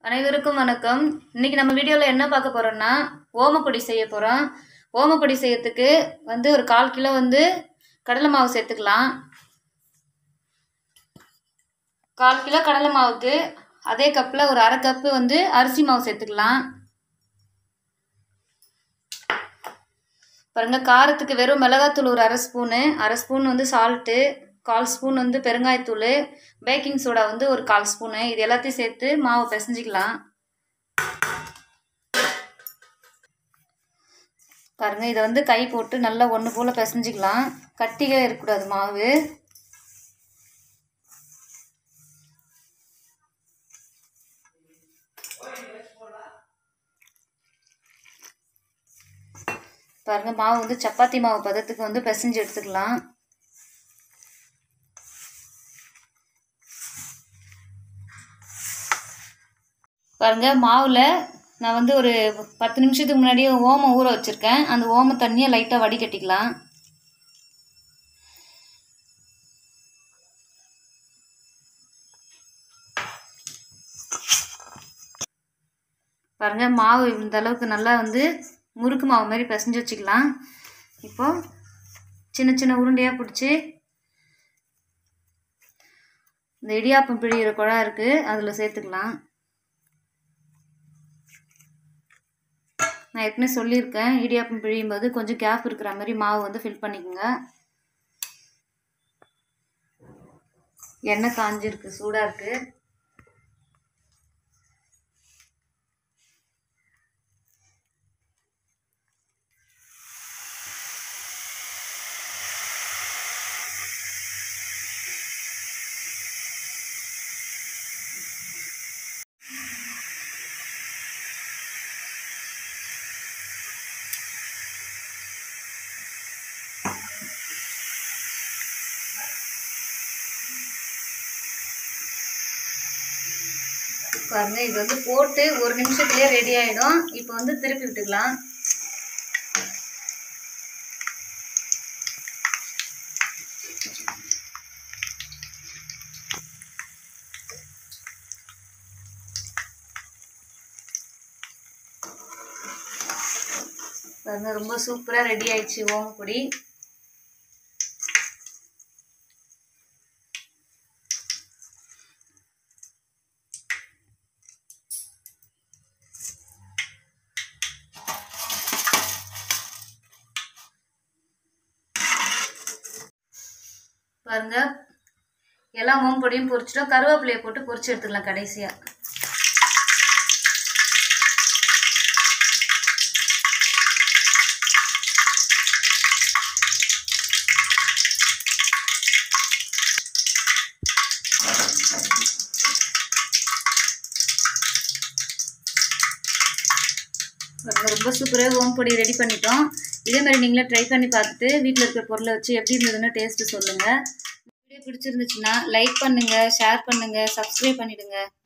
அனைவருக்கும் வணக்கம் இன்னைக்கு நம்ம வீடியோவில் என்ன பார்க்க போறோம்னா ஓமப்பொடி செய்ய போகிறோம் ஓமப்பொடி செய்யறதுக்கு வந்து ஒரு கால் கிலோ வந்து கடலை மாவு சேர்த்துக்கலாம் கால் கிலோ கடலை மாவுக்கு அதே கப்பில் ஒரு அரை கப்பு வந்து அரிசி மாவு சேர்த்துக்கலாம் பாருங்க காரத்துக்கு வெறும் மிளகாத்தூள் ஒரு அரை ஸ்பூனு அரை ஸ்பூன் வந்து சால்ட்டு கால் ஸ்பூன் வந்து பெருங்காயத்தூள் பேக்கிங் சோடா வந்து ஒரு கால் ஸ்பூனு இது எல்லாத்தையும் சேர்த்து மாவு பிசைஞ்சிக்கலாம் பாருங்க இதை வந்து கை போட்டு நல்லா ஒன்று போல் பிசைஞ்சிக்கலாம் கட்டியே இருக்கக்கூடாது மாவு பாருங்க மாவு வந்து சப்பாத்தி மாவு பதத்துக்கு வந்து பிசைஞ்சு எடுத்துக்கலாம் பாருங்க மாவில் நான் வந்து ஒரு பத்து நிமிஷத்துக்கு முன்னாடியே ஓமம் ஊற வச்சுருக்கேன் அந்த ஓம தண்ணியை லைட்டாக வடிகட்டிக்கலாம் பாருங்க மாவு இந்த அளவுக்கு நல்லா வந்து முறுக்கு மாவு மாதிரி பிசைஞ்சு வச்சுக்கலாம் இப்போ சின்ன சின்ன உருண்டையாக பிடிச்சி இந்த இடியாப்பம் பிழிகிற குழா இருக்குது அதில் சேர்த்துக்கலாம் நான் ஏற்கனவே சொல்லியிருக்கேன் இடியாப்பம் பிழியும் போது கொஞ்சம் கேப் இருக்கிற மாதிரி மாவு வந்து ஃபில் பண்ணிக்கோங்க எண்ணெய் காஞ்சிருக்கு சூடாக இருக்குது பாருங்க இது வந்து போட்டு ஒரு நிமிஷத்துலேயே ரெடி ஆகிடும் இப்போ வந்து திருப்பி விட்டுக்கலாம் பாருங்க ரொம்ப சூப்பராக ரெடி ஆயிடுச்சு ஓமப்பொடி பாருங்க எல்லா ஓம்பொடியும் பொரிச்சிட்டோம் கருவேப்பிலையை போட்டு பொரிச்சு எடுத்துக்கலாம் கடைசியாக ரொம்ப சூப்பராக ஓம்பொடி ரெடி பண்ணிட்டோம் இதே மாதிரி நீங்களும் ட்ரை பண்ணி பார்த்துட்டு வீட்டில் இருக்கிற பொருளை வச்சு எப்படி இருந்ததுன்னு டேஸ்ட்டு சொல்லுங்கள் வீடியோ பிடிச்சிருந்துச்சுன்னா லைக் பண்ணுங்கள் ஷேர் பண்ணுங்கள் சப்ஸ்கிரைப் பண்ணிவிடுங்க